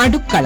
അടുക്കള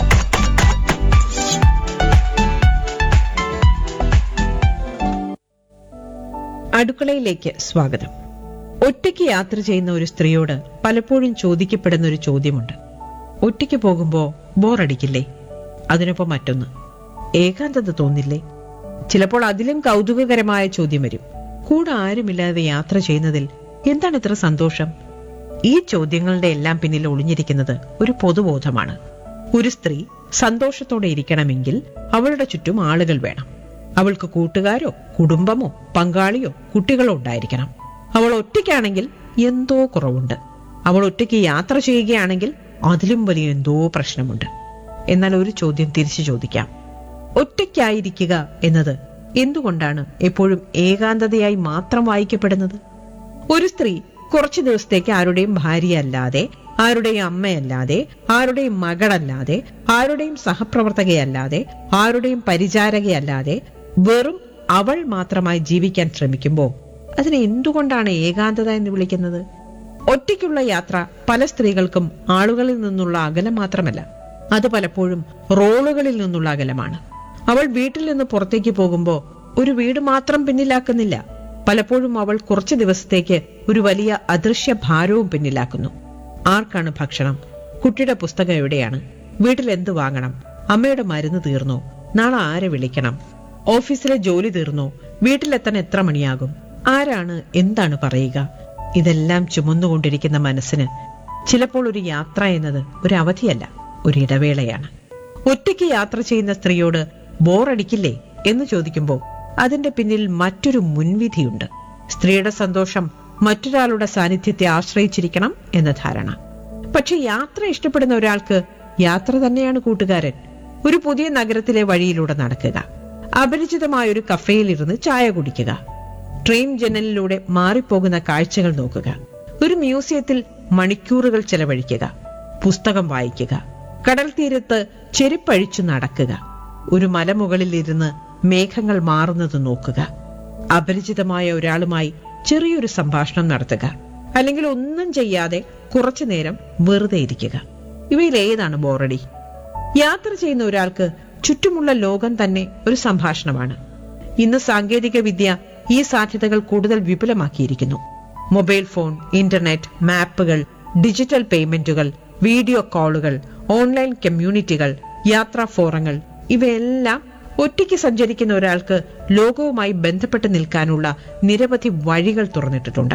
അടുക്കളയിലേക്ക് സ്വാഗതം ഒറ്റയ്ക്ക് യാത്ര ചെയ്യുന്ന ഒരു സ്ത്രീയോട് പലപ്പോഴും ചോദിക്കപ്പെടുന്ന ഒരു ചോദ്യമുണ്ട് ഒറ്റയ്ക്ക് പോകുമ്പോ ബോറടിക്കില്ലേ അതിനൊപ്പം മറ്റൊന്ന് ഏകാന്തത തോന്നില്ലേ ചിലപ്പോൾ അതിലും കൗതുകകരമായ ചോദ്യം വരും കൂടെ ആരുമില്ലാതെ യാത്ര ചെയ്യുന്നതിൽ എന്താണ് ഇത്ര സന്തോഷം ഈ ചോദ്യങ്ങളുടെ എല്ലാം പിന്നിൽ ഒളിഞ്ഞിരിക്കുന്നത് ഒരു പൊതുബോധമാണ് ഒരു സ്ത്രീ സന്തോഷത്തോടെ ഇരിക്കണമെങ്കിൽ അവളുടെ ചുറ്റും ആളുകൾ വേണം അവൾക്ക് കൂട്ടുകാരോ കുടുംബമോ പങ്കാളിയോ കുട്ടികളോ ഉണ്ടായിരിക്കണം അവൾ ഒറ്റയ്ക്കാണെങ്കിൽ എന്തോ കുറവുണ്ട് അവൾ ഒറ്റയ്ക്ക് യാത്ര ചെയ്യുകയാണെങ്കിൽ അതിലും വലിയ എന്തോ പ്രശ്നമുണ്ട് എന്നാൽ ഒരു ചോദ്യം തിരിച്ചു ചോദിക്കാം ഒറ്റയ്ക്കായിരിക്കുക എന്നത് എന്തുകൊണ്ടാണ് എപ്പോഴും ഏകാന്തതയായി മാത്രം വായിക്കപ്പെടുന്നത് ഒരു സ്ത്രീ കുറച്ചു ദിവസത്തേക്ക് ആരുടെയും ഭാര്യയല്ലാതെ ആരുടെയും അമ്മയല്ലാതെ ആരുടെയും മകളല്ലാതെ ആരുടെയും സഹപ്രവർത്തകയല്ലാതെ ആരുടെയും പരിചാരകയല്ലാതെ വെറും അവൾ മാത്രമായി ജീവിക്കാൻ ശ്രമിക്കുമ്പോൾ അതിനെ എന്തുകൊണ്ടാണ് ഏകാന്തത എന്ന് വിളിക്കുന്നത് ഒറ്റയ്ക്കുള്ള യാത്ര പല സ്ത്രീകൾക്കും ആളുകളിൽ നിന്നുള്ള അകലം മാത്രമല്ല അത് പലപ്പോഴും റോളുകളിൽ നിന്നുള്ള അകലമാണ് അവൾ വീട്ടിൽ നിന്ന് പുറത്തേക്ക് പോകുമ്പോൾ ഒരു വീട് മാത്രം പിന്നിലാക്കുന്നില്ല പലപ്പോഴും അവൾ കുറച്ചു ദിവസത്തേക്ക് ഒരു വലിയ അദൃശ്യ ഭാരവും പിന്നിലാക്കുന്നു ആർക്കാണ് ഭക്ഷണം കുട്ടിയുടെ പുസ്തകം എവിടെയാണ് വീട്ടിൽ എന്ത് വാങ്ങണം അമ്മയുടെ മരുന്ന് തീർന്നോ നാളെ ആരെ വിളിക്കണം ഓഫീസിലെ ജോലി തീർന്നോ വീട്ടിലെത്താൻ എത്ര മണിയാകും ആരാണ് എന്താണ് പറയുക ഇതെല്ലാം ചുമന്നുകൊണ്ടിരിക്കുന്ന മനസ്സിന് ചിലപ്പോൾ ഒരു യാത്ര എന്നത് ഒരു അവധിയല്ല ഒരു ഇടവേളയാണ് ഒറ്റയ്ക്ക് യാത്ര ചെയ്യുന്ന സ്ത്രീയോട് ബോറടിക്കില്ലേ എന്ന് ചോദിക്കുമ്പോൾ അതിന്റെ പിന്നിൽ മറ്റൊരു മുൻവിധിയുണ്ട് സ്ത്രീയുടെ സന്തോഷം മറ്റൊരാളുടെ സാന്നിധ്യത്തെ ആശ്രയിച്ചിരിക്കണം എന്ന ധാരണ പക്ഷെ യാത്ര ഇഷ്ടപ്പെടുന്ന ഒരാൾക്ക് യാത്ര തന്നെയാണ് കൂട്ടുകാരൻ ഒരു പുതിയ നഗരത്തിലെ വഴിയിലൂടെ നടക്കുക അപരിചിതമായ ഒരു കഫേയിൽ ഇരുന്ന് ചായ കുടിക്കുക ട്രെയിൻ ജനലിലൂടെ മാറിപ്പോകുന്ന കാഴ്ചകൾ നോക്കുക ഒരു മ്യൂസിയത്തിൽ മണിക്കൂറുകൾ ചെലവഴിക്കുക പുസ്തകം വായിക്കുക കടൽ തീരത്ത് ചെരുപ്പഴിച്ചു നടക്കുക ഒരു മലമുകളിൽ ഇരുന്ന് മേഘങ്ങൾ മാറുന്നത് നോക്കുക അപരിചിതമായ ഒരാളുമായി ചെറിയൊരു സംഭാഷണം നടത്തുക അല്ലെങ്കിൽ ഒന്നും ചെയ്യാതെ കുറച്ചു നേരം വെറുതെ ഇരിക്കുക ഇവയിൽ ഏതാണ് ബോറടി യാത്ര ചെയ്യുന്ന ഒരാൾക്ക് ചുറ്റുമുള്ള ലോകം തന്നെ ഒരു സംഭാഷണമാണ് ഇന്ന് സാങ്കേതിക വിദ്യ ഈ സാധ്യതകൾ കൂടുതൽ വിപുലമാക്കിയിരിക്കുന്നു മൊബൈൽ ഫോൺ ഇന്റർനെറ്റ് മാപ്പുകൾ ഡിജിറ്റൽ പേയ്മെന്റുകൾ വീഡിയോ കോളുകൾ ഓൺലൈൻ കമ്മ്യൂണിറ്റികൾ യാത്രാ ഫോറങ്ങൾ ഇവയെല്ലാം ഒറ്റയ്ക്ക് സഞ്ചരിക്കുന്ന ഒരാൾക്ക് ലോകവുമായി ബന്ധപ്പെട്ട് നിൽക്കാനുള്ള നിരവധി വഴികൾ തുറന്നിട്ടിട്ടുണ്ട്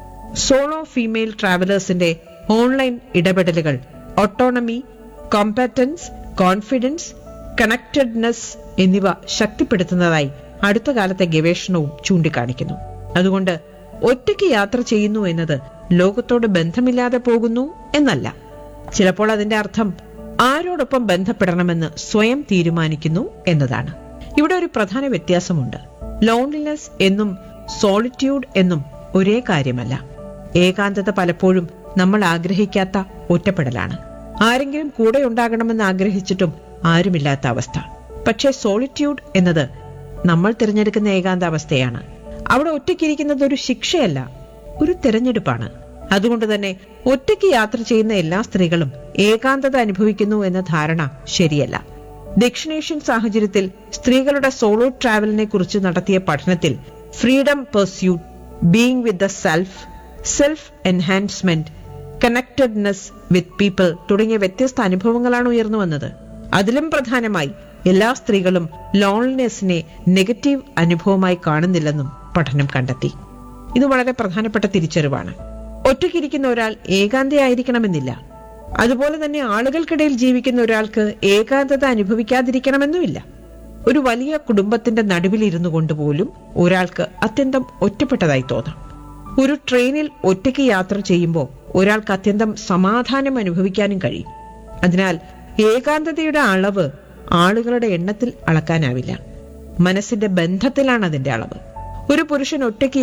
സോളോ ഫീമെയിൽ ട്രാവലേഴ്സിന്റെ ഓൺലൈൻ ഇടപെടലുകൾ ഓട്ടോണമി കോമ്പറ്റൻസ് കോൺഫിഡൻസ് കണക്റ്റഡ്നെസ് എന്നിവ ശക്തിപ്പെടുത്തുന്നതായി അടുത്ത കാലത്തെ ഗവേഷണവും ചൂണ്ടിക്കാണിക്കുന്നു അതുകൊണ്ട് ഒറ്റയ്ക്ക് യാത്ര ചെയ്യുന്നു എന്നത് ലോകത്തോട് ബന്ധമില്ലാതെ പോകുന്നു എന്നല്ല ചിലപ്പോൾ അതിന്റെ അർത്ഥം ആരോടൊപ്പം ബന്ധപ്പെടണമെന്ന് സ്വയം തീരുമാനിക്കുന്നു എന്നതാണ് ഇവിടെ ഒരു പ്രധാന വ്യത്യാസമുണ്ട് ലോൺലിനെസ് എന്നും സോളിറ്റ്യൂഡ് എന്നും ഒരേ കാര്യമല്ല ഏകാന്തത പലപ്പോഴും നമ്മൾ ആഗ്രഹിക്കാത്ത ഒറ്റപ്പെടലാണ് ആരെങ്കിലും കൂടെ ഉണ്ടാകണമെന്ന് ആഗ്രഹിച്ചിട്ടും ആരുമില്ലാത്ത അവസ്ഥ പക്ഷേ സോളിറ്റ്യൂഡ് എന്നത് നമ്മൾ തിരഞ്ഞെടുക്കുന്ന ഏകാന്താവസ്ഥയാണ് അവിടെ ഒറ്റയ്ക്കിരിക്കുന്നത് ഒരു ശിക്ഷയല്ല ഒരു തിരഞ്ഞെടുപ്പാണ് അതുകൊണ്ട് തന്നെ ഒറ്റയ്ക്ക് യാത്ര ചെയ്യുന്ന എല്ലാ സ്ത്രീകളും ഏകാന്തത അനുഭവിക്കുന്നു എന്ന ധാരണ ശരിയല്ല ദക്ഷിണേഷ്യൻ സാഹചര്യത്തിൽ സ്ത്രീകളുടെ സോളോ ട്രാവലിനെ കുറിച്ച് നടത്തിയ പഠനത്തിൽ freedom pursuit being with the self self enhancement connectedness with people തുടങ്ങിയ വ്യത്യസ്ത അനുഭവങ്ങളാണ് ഉയർന്നു വന്നത് അതിലും പ്രധാനമായി എല്ലാ സ്ത്രീകളും ലോൺലിനെസ്സിനെ നെഗറ്റീവ് അനുഭവമായി കാണുന്നില്ലെന്നും പഠനം കണ്ടെത്തി ഇത് വളരെ പ്രധാനപ്പെട്ട തിരിച്ചറിവാണ് ഒറ്റയ്ക്കിരിക്കുന്ന ഒരാൾ ഏകാന്തയായിരിക്കണമെന്നില്ല അതുപോലെ തന്നെ ആളുകൾക്കിടയിൽ ജീവിക്കുന്ന ഒരാൾക്ക് ഏകാന്തത അനുഭവിക്കാതിരിക്കണമെന്നുമില്ല ഒരു വലിയ കുടുംബത്തിന്റെ നടുവിലിരുന്നു കൊണ്ടുപോലും ഒരാൾക്ക് അത്യന്തം ഒറ്റപ്പെട്ടതായി തോന്നാം ഒരു ട്രെയിനിൽ ഒറ്റയ്ക്ക് യാത്ര ചെയ്യുമ്പോൾ ഒരാൾക്ക് അത്യന്തം സമാധാനം അനുഭവിക്കാനും കഴിയും അതിനാൽ ഏകാന്തതയുടെ അളവ് ആളുകളുടെ എണ്ണത്തിൽ അളക്കാനാവില്ല മനസ്സിന്റെ ബന്ധത്തിലാണ് അതിന്റെ അളവ് ഒരു പുരുഷൻ ഒറ്റയ്ക്ക്